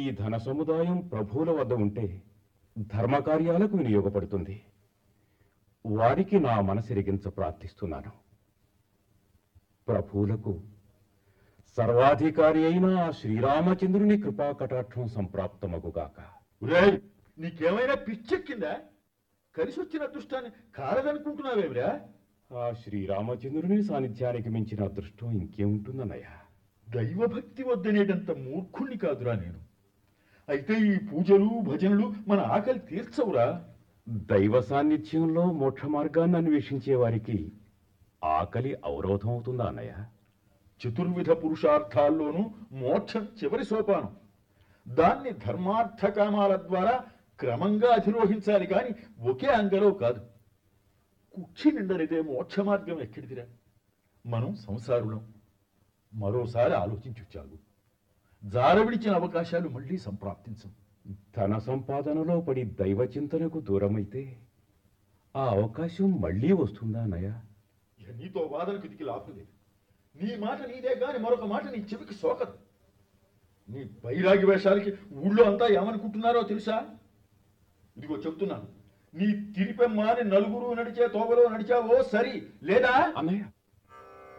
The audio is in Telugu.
ధన సముదాయం ప్రభువుల వద్ద ఉంటే ధర్మకార్యాలకు వినియోగపడుతుంది వారికి నా మనసిరిగించ ప్రార్థిస్తున్నాను ప్రభువులకు సర్వాధికారి అయిన ఆ శ్రీరామచంద్రుని కృపా కటాక్షం సంప్రాప్తమగుగాక ఒరేయ్ నీకేమైనా పిచ్చెక్కిందా కలిసి వచ్చిన అదృష్టాన్ని కాలదనుకుంటున్నావేమిరా ఆ శ్రీరామచంద్రుని సాన్నిధ్యానికి మించిన అదృష్టం ఇంకేముంటుందన్నయ్య దైవభక్తి వద్దనేటంత మూర్ఖుణ్ణి కాదురా నేను అయితే ఈ పూజలు భజనలు మన ఆకలి తీర్చవురా దైవ సాన్నిధ్యంలో మోక్ష మార్గాన్ని అన్వేషించే వారికి ఆకలి అవరోధం అవుతుందా అన్నయ్య చతుర్విధ పురుషార్థాల్లోనూ మోక్షం చివరి సోపానం దాన్ని ధర్మార్థ కామాల ద్వారా క్రమంగా అధిరోహించాలి కానీ ఒకే అంగలో కాదు కుక్షి నిండనిదే మోక్ష మార్గం ఎక్కడిదిరా మనం సంసారులం మరోసారి ఆలోచించొచ్చాగు జారవిడిచిన అవకాశాలు మళ్ళీ సంప్రాప్తించం ధన సంపాదనలో పడి దైవ చింతనకు దూరమైతే ఆ అవకాశం మళ్ళీ వస్తుందా అన్నయ్య ఇక నీతో వాదనకు దిగి లాభం లేదు నీ మాట నీదే గాని మరొక మాట నీ చెవికి సోకదు నీ బైరాగి వేషాలకి ఊళ్ళో అంతా ఏమనుకుంటున్నారో తెలుసా ఇదిగో చెప్తున్నాను నీ తిరిపెమ్మాని నలుగురు నడిచే తోవలో నడిచావో సరి లేదా అన్నయ్య